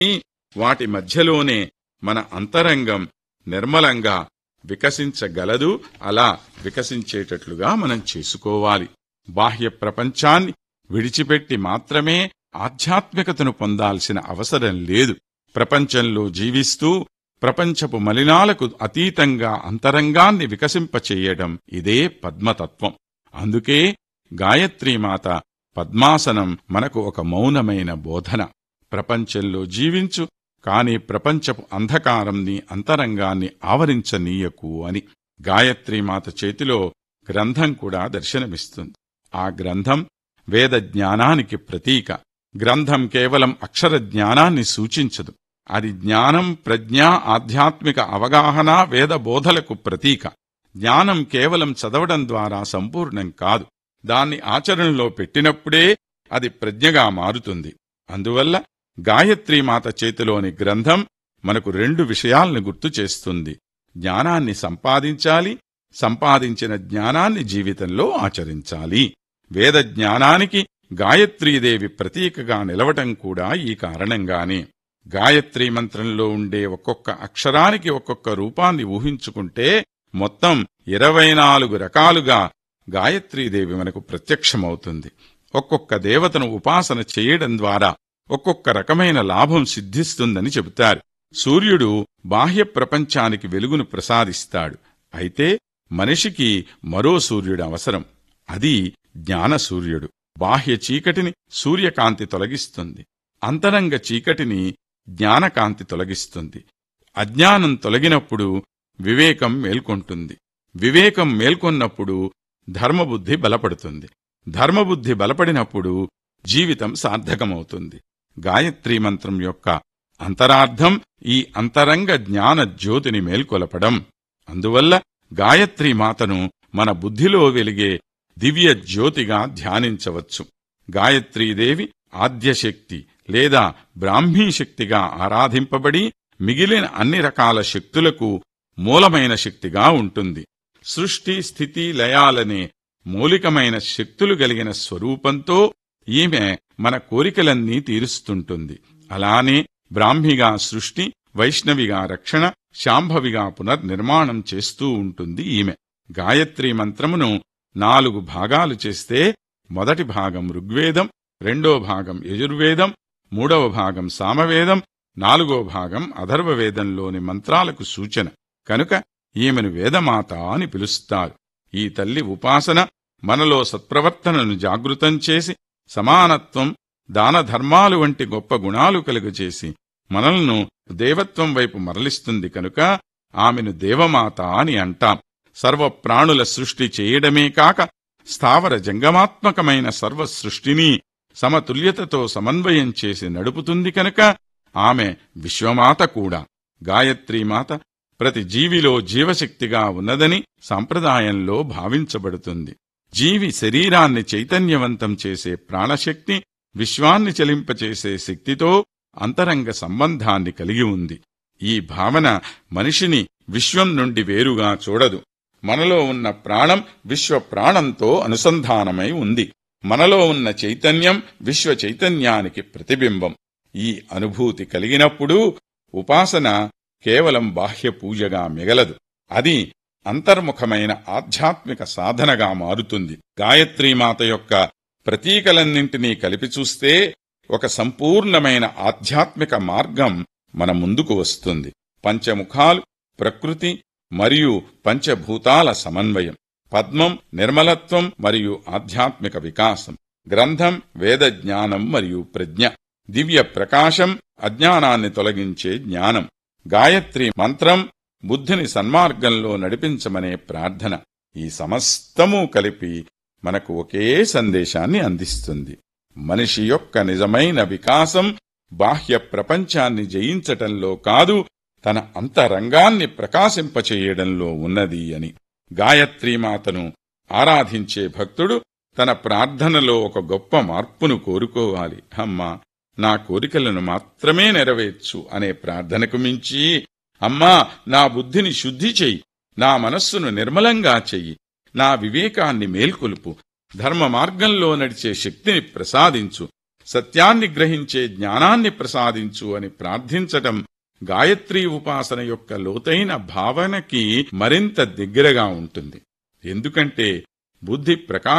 వాటి మధ్యలోనే మన అంతరంగం నిర్మలంగా వికసించగలదు అలా వికసించేటట్లుగా మనం చేసుకోవాలి బాహ్య ప్రపంచాన్ని విడిచిపెట్టి మాత్రమే ఆధ్యాత్మికతను పొందాల్సిన అవసరం లేదు ప్రపంచంలో జీవిస్తూ ప్రపంచపు మలినాలకు అతీతంగా అంతరంగాన్ని వికసింపచేయడం ఇదే పద్మతత్వం అందుకే గాయత్రీమాత పద్మాసనం మనకు ఒక మౌనమైన బోధన ప్రపంచంలో జీవించు కాని ప్రపంచపు అంధకారంని అంతరంగాన్ని ఆవరించనీయకు అని గాయత్రీమాత చేతిలో గ్రంథం కూడా దర్శనమిస్తుంది ఆ గ్రంథం వేద జ్ఞానానికి ప్రతీక గ్రంథం కేవలం అక్షర జ్ఞానాన్ని సూచించదు అది జ్ఞానం ప్రజ్ఞ ఆధ్యాత్మిక అవగాహన వేద బోధలకు ప్రతీక జ్ఞానం కేవలం చదవడం ద్వారా సంపూర్ణం కాదు దాన్ని ఆచరణలో పెట్టినప్పుడే అది ప్రజ్ఞగా మారుతుంది అందువల్ల గాయత్రీమాత చేతిలోని గ్రంథం మనకు రెండు విషయాలను గుర్తు చేస్తుంది జ్ఞానాన్ని సంపాదించాలి సంపాదించిన జ్ఞానాన్ని జీవితంలో ఆచరించాలి వేద జ్ఞానానికి గాయత్రీదేవి ప్రతీకగా నిలవటం కూడా ఈ కారణంగానే గాయత్రీ మంత్రంలో ఉండే ఒక్కొక్క అక్షరానికి ఒక్కొక్క రూపాన్ని ఊహించుకుంటే మొత్తం ఇరవై నాలుగు రకాలుగా గాయత్రీదేవి మనకు ప్రత్యక్షమవుతుంది ఒక్కొక్క దేవతను ఉపాసన చేయడం ద్వారా ఒక్కొక్క రకమైన లాభం సిద్ధిస్తుందని చెబుతారు సూర్యుడు బాహ్య ప్రపంచానికి వెలుగును ప్రసాదిస్తాడు అయితే మనిషికి మరో సూర్యుడు అవసరం అది జ్ఞాన సూర్యుడు బాహ్య చీకటిని సూర్యకాంతి తొలగిస్తుంది అంతరంగ చీకటిని జ్ఞానకాంతి తొలగిస్తుంది అజ్ఞానం తొలగినప్పుడు వివేకం మేల్కొంటుంది వివేకం మేల్కొన్నప్పుడు ధర్మబుద్ధి బలపడుతుంది ధర్మబుద్ధి బలపడినప్పుడు జీవితం సార్థకమవుతుంది గాయత్రీ మంత్రం యొక్క అంతరార్థం ఈ అంతరంగ జ్ఞాన జ్యోతిని మేల్కొలపడం అందువల్ల గాయత్రీ మాతను మన బుద్ధిలో వెలిగే దివ్య జ్యోతిగా ధ్యానించవచ్చు గాయత్రీదేవి ఆద్యశక్తి లేదా బ్రాహ్మీ శక్తిగా ఆరాధింపబడి మిగిలిన అన్ని రకాల శక్తులకు మూలమైన శక్తిగా ఉంటుంది సృష్టి స్థితి లయాలనే మూలికమైన శక్తులు కలిగిన స్వరూపంతో ఈమె మన కోరికలన్నీ తీరుస్తుంటుంది అలానే బ్రాహ్మిగా సృష్టి వైష్ణవిగా రక్షణ శాంభవిగా పునర్నిర్మాణం చేస్తూ ఉంటుంది ఈమె గాయత్రీ మంత్రమును నాలుగు భాగాలు చేస్తే మొదటి భాగం ఋగ్వేదం రెండో భాగం యజుర్వేదం మూడవ భాగం సామవేదం నాలుగో భాగం అథర్వవేదంలోని మంత్రాలకు సూచన కనుక ఈమెను వేదమాత అని పిలుస్తారు ఈ తల్లి ఉపాసన మనలో సత్ప్రవర్తనను జాగృతం చేసి సమానత్వం దాన ధర్మాలు వంటి గొప్ప గుణాలు కలుగజేసి మనల్ను దేవత్వం వైపు మరలిస్తుంది కనుక ఆమెను దేవమాత అని అంటాం సర్వప్రాణుల సృష్టి చేయడమే కాక స్థావర జంగమాత్మకమైన సర్వ సృష్టిని సమతుల్యతతో సమన్వయం చేసి నడుపుతుంది కనుక ఆమె విశ్వమాత కూడా గాయత్రీమాత ప్రతి జీవిలో జీవశక్తిగా ఉన్నదని సంప్రదాయంలో భావించబడుతుంది జీవి శరీరాన్ని చైతన్యవంతం చేసే ప్రాణశక్తి విశ్వాన్ని చలింపచేసే శక్తితో అంతరంగ సంబంధాన్ని కలిగి ఉంది ఈ భావన మనిషిని విశ్వం నుండి వేరుగా చూడదు మనలో ఉన్న ప్రాణం విశ్వ ప్రాణంతో అనుసంధానమై ఉంది మనలో ఉన్న చైతన్యం విశ్వ చైతన్యానికి ప్రతిబింబం ఈ అనుభూతి కలిగినప్పుడు ఉపాసన కేవలం బాహ్య పూజగా మిగలదు అది అంతర్ముఖమైన ఆధ్యాత్మిక సాధనగా మారుతుంది గాయత్రీమాత యొక్క ప్రతీకలన్నింటినీ కలిపి చూస్తే ఒక సంపూర్ణమైన ఆధ్యాత్మిక మార్గం మన ముందుకు వస్తుంది పంచముఖాలు ప్రకృతి మరియు పంచభూతాల సమన్వయం పద్మం నిర్మలత్వం మరియు ఆధ్యాత్మిక వికాసం గ్రంథం వేద జ్ఞానం మరియు ప్రజ్ఞ దివ్య ప్రకాశం అజ్ఞానాన్ని తొలగించే జ్ఞానం గాయత్రి మంత్రం బుద్ధిని సన్మార్గంలో నడిపించమనే ప్రార్థన ఈ సమస్తమూ కలిపి మనకు ఒకే సందేశాన్ని అందిస్తుంది మనిషి యొక్క నిజమైన వికాసం బాహ్య ప్రపంచాన్ని జయించటంలో కాదు తన అంతరంగాన్ని ప్రకాశింపచేయడంలో ఉన్నది అని గాయత్రీమాతను ఆరాధించే భక్తుడు తన ప్రార్థనలో ఒక గొప్ప మార్పును కోరుకోవాలి అమ్మా నా కోరికలను మాత్రమే నెరవేర్చు అనే ప్రార్థనకు మించి అమ్మా నా బుద్ధిని శుద్ధి చెయ్యి నా మనస్సును నిర్మలంగా చెయ్యి నా వివేకాన్ని మేల్కొలుపు ధర్మ మార్గంలో నడిచే శక్తిని ప్రసాదించు సత్యాన్ని గ్రహించే జ్ఞానాన్ని ప్రసాదించు అని ప్రార్థించటం గాయత్రీ ఉపాసన యొక్క లోతైన భావనకి మరింత దగ్గరగా ఉంటుంది ఎందుకంటే బుద్ధి ప్రకాశ